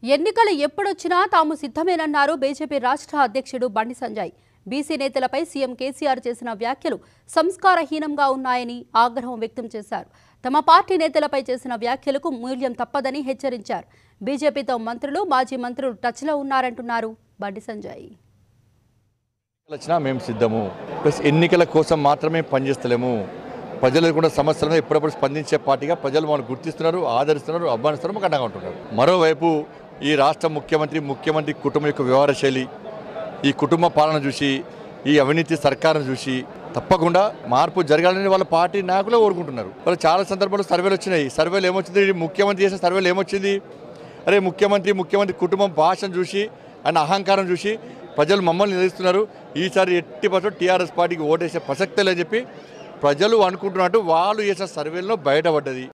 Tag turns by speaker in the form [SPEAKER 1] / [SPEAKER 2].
[SPEAKER 1] ఎన్నికలు ఎప్పుడొచ్చినా తాము సిద్ధమేనన్నారు బీజేపీ రాష్ట్ర అధ్యక్షుడు బండి సంజయ్ బీసీ నేతలపై సీఎం కేసీఆర్ చేసిన వ్యాఖ్యలు సంస్కారహీనంగా ఉన్నాయని ఆగ్రహం వ్యక్తం చేశారు తమ పార్టీ నేతలపై చేసిన వ్యాఖ్యలకు మూల్యం తప్పదని హెచ్చరించారు బీజేపీతో మంత్రులు మాజీ మంత్రులు టచ్లో ఉన్నారంటున్నారు బండి సంజయ్
[SPEAKER 2] ఎన్నికలు వచ్చినా మేము సిద్ధము ప్లస్ ఎన్నికల కోసం మాత్రమే పనిచేస్తలేము ప్రజలకు కూడా సమస్యలను ఎప్పుడప్పుడు స్పందించే పార్టీగా ప్రజలు మనం గుర్తిస్తున్నారు ఆదరిస్తున్నారు అభిమానిస్తున్నారు మాకు అండగా ఉంటున్నారు మరోవైపు ఈ రాష్ట్ర ముఖ్యమంత్రి ముఖ్యమంత్రి కుటుంబం యొక్క వ్యవహార శైలి ఈ కుటుంబ పాలన చూసి ఈ అవినీతి సర్కారును చూసి తప్పకుండా మార్పు జరగాలని వాళ్ళ పార్టీ నాయకులే కోరుకుంటున్నారు వాళ్ళు చాలా సందర్భాల్లో సర్వేలు వచ్చినాయి సర్వేలు ఏమొచ్చింది ఈ ముఖ్యమంత్రి చేసిన సర్వేలు ఏమొచ్చింది అరే ముఖ్యమంత్రి ముఖ్యమంత్రి కుటుంబం భాషను చూసి ఆయన అహంకారం చూసి ప్రజలు మమ్మల్ని నిలుస్తున్నారు ఈసారి ఎట్టి పర్సెంట్ టీఆర్ఎస్ పార్టీకి ఓటేసే ప్రసక్తే లేదని చెప్పి ప్రజలు అనుకుంటున్నట్టు వాళ్ళు చేసిన సర్వేల్లో బయటపడ్డది